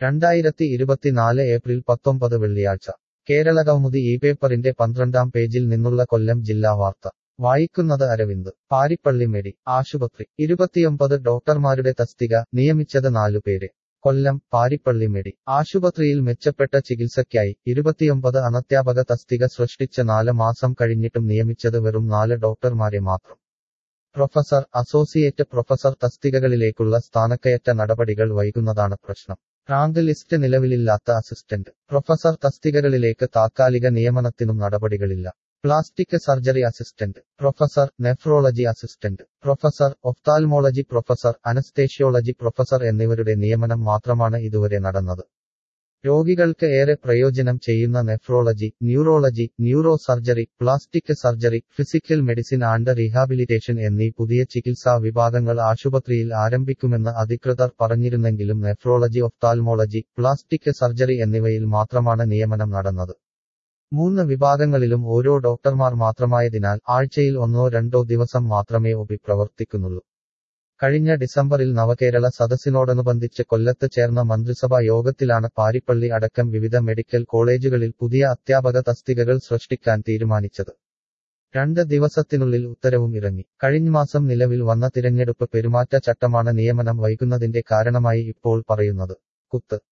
രണ്ടായിരത്തി ഇരുപത്തിനാല് ഏപ്രിൽ പത്തൊമ്പത് വെള്ളിയാഴ്ച കേരളകൗമുദി ഈ പേപ്പറിന്റെ പന്ത്രണ്ടാം പേജിൽ നിന്നുള്ള കൊല്ലം ജില്ലാ വാർത്ത വായിക്കുന്നത് അരവിന്ദ് പാരിപ്പള്ളി മെഡി ആശുപത്രി ഇരുപത്തിയൊമ്പത് ഡോക്ടർമാരുടെ തസ്തിക നിയമിച്ചത് നാലുപേരെ കൊല്ലം പാരിപ്പള്ളി മെഡി ആശുപത്രിയിൽ മെച്ചപ്പെട്ട ചികിത്സയ്ക്കായി ഇരുപത്തിയൊമ്പത് അനധ്യാപക തസ്തിക സൃഷ്ടിച്ച നാല് മാസം കഴിഞ്ഞിട്ടും നിയമിച്ചത് വെറും നാല് ഡോക്ടർമാരെ മാത്രം പ്രൊഫസർ അസോസിയേറ്റ് പ്രൊഫസർ തസ്തികകളിലേക്കുള്ള സ്ഥാനക്കയറ്റ നടപടികൾ വൈകുന്നതാണ് പ്രശ്നം റാങ്ക് ലിസ്റ്റ് നിലവിലില്ലാത്ത അസിസ്റ്റന്റ് പ്രൊഫസർ തസ്തികകളിലേക്ക് താത്കാലിക നിയമനത്തിനും നടപടികളില്ല plastic surgery assistant professor nephrology assistant professor ophthalmology professor anaesthesiology professor എന്നിവരുടെ നിയമനം മാത്രമാണ് ഇതുവരെ നടന്നത് രോഗികൾക്ക് ഏറെ പ്രയോജനം ചെയ്യുന്ന nephrology neurology neuro surgery plastic surgery physical medicine and rehabilitation എന്നീ പുതിയ ചികിത്സാ വിഭാഗങ്ങൾ ആശുപത്രിയിൽ ആരംഭിക്കുമെന്ന് അധികൃതർ പറഞ്ഞിരുന്നെങ്കിലും നെഫ്രോളജി ഒഫ്താൽമോളജി പ്ലാസ്റ്റിക് സർജറി എന്നിവയിൽ മാത്രമാണ് നിയമനം നടന്നത് മൂന്ന് വിഭാഗങ്ങളിലും ഓരോ ഡോക്ടർമാർ മാത്രമായതിനാൽ ആഴ്ചയിൽ ഒന്നോ രണ്ടോ ദിവസം മാത്രമേ ഒബി പ്രവർത്തിക്കുന്നുള്ളൂ കഴിഞ്ഞ ഡിസംബറിൽ നവകേരള സദസ്സിനോടനുബന്ധിച്ച് കൊല്ലത്ത് ചേർന്ന മന്ത്രിസഭാ യോഗത്തിലാണ് പാരിപ്പള്ളി അടക്കം വിവിധ മെഡിക്കൽ കോളേജുകളിൽ പുതിയ അധ്യാപക തസ്തികകൾ സൃഷ്ടിക്കാൻ തീരുമാനിച്ചത് രണ്ട് ദിവസത്തിനുള്ളിൽ ഉത്തരവും ഇറങ്ങി കഴിഞ്ഞ മാസം നിലവിൽ വന്ന തിരഞ്ഞെടുപ്പ് പെരുമാറ്റ ചട്ടമാണ് നിയമനം വൈകുന്നതിന്റെ കാരണമായി ഇപ്പോൾ പറയുന്നത് കുത്ത്